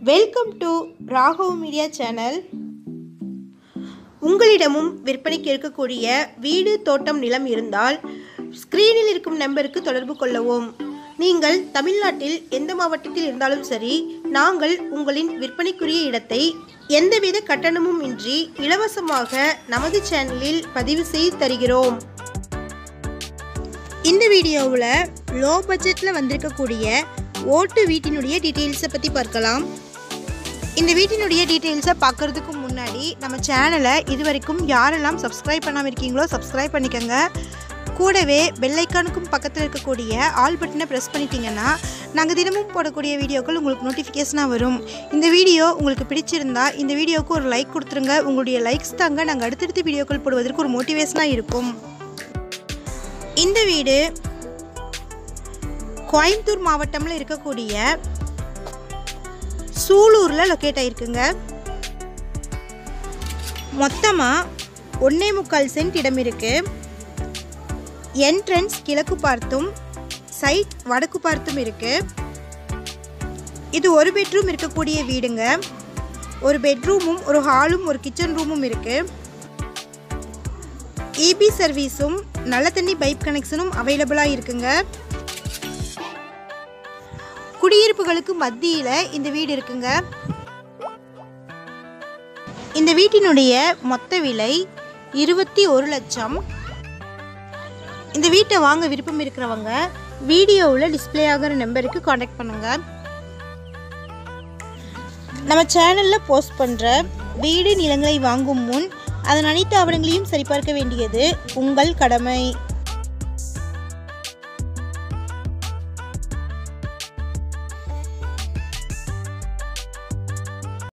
welcome to Raghav media channel உங்களிடமும் விற்பனைக்கு இருக்கக்கூடிய வீடு தோட்டம் நிலம் இருந்தால் ஸ்க்ரீனில் இருக்கும் நம்பருக்கு தொடர்பு கொள்ளவும் நீங்கள் தமிழ்நாட்டில் எந்த மாவட்டத்தில் இருந்தாலும் சரி நாங்கள் உங்களின் விற்பனைக்குரிய இடத்தை எந்தவித கட்டணமும் இன்றி இலவசமாக நமது சேனலில் பதிவு செய்து தருகிறோம் இந்த வீடியோவில் லோ பட்ஜெட்டில் வந்திருக்கக்கூடிய ஓட்டு வீட்டினுடைய டீட்டெயில்ஸை பற்றி பார்க்கலாம் இந்த வீட்டினுடைய டீட்டெயில்ஸை பார்க்குறதுக்கு முன்னாடி நம்ம சேனலை இது வரைக்கும் யாரெல்லாம் சப்ஸ்கிரைப் பண்ணாமல் இருக்கீங்களோ சப்ஸ்கிரைப் பண்ணிக்கோங்க கூடவே பெல்லைக்கானுக்கும் பக்கத்தில் இருக்கக்கூடிய ஆல் பட்டனை ப்ரெஸ் பண்ணிட்டீங்கன்னா நாங்கள் தினமும் போடக்கூடிய வீடியோக்கள் உங்களுக்கு நோட்டிஃபிகேஷனாக வரும் இந்த வீடியோ உங்களுக்கு பிடிச்சிருந்தா இந்த வீடியோவுக்கு ஒரு லைக் கொடுத்துருங்க உங்களுடைய லைக்ஸ் தாங்க நாங்கள் அடுத்தடுத்த வீடியோக்கள் போடுவதற்கு ஒரு மோட்டிவேஷனாக இருக்கும் இந்த வீடு கோயம்புத்தூர் மாவட்டம்ல இருக்கக்கூடிய சூலூரில் லொக்கேட் ஆயிருக்குங்க மொத்தமாக ஒன்னே முக்கால் சென்ட் இடம் இருக்கு என்ட்ரன்ஸ் கிழக்கு பார்த்தும் சைட் வடக்கு பார்த்தும் இருக்கு இது ஒரு பெட்ரூம் இருக்கக்கூடிய வீடுங்க ஒரு பெட்ரூமும் ஒரு ஹாலும் ஒரு கிச்சன் ரூமும் இருக்கு இபி சர்வீஸும் நல்ல தண்ணி பைப் கனெக்ஷனும் அவைலபிளாக இருக்குங்க குடியிருப்புகளுக்கு மத்தியில் இந்த வீடு இருக்குங்க இந்த வீட்டினுடைய மொத்த விலை இருபத்தி ஒரு லட்சம் இந்த வீட்டை வாங்க விருப்பம் இருக்கிறவங்க வீடியோவில் டிஸ்ப்ளே ஆகிற நம்பருக்கு காண்டாக்ட் பண்ணுங்க நம்ம சேனலில் போஸ்ட் பண்ணுற வீடு நிலங்களை வாங்கும் முன் அதன் அனைத்து ஆவணங்களையும் சரிபார்க்க வேண்டியது உங்கள் கடமை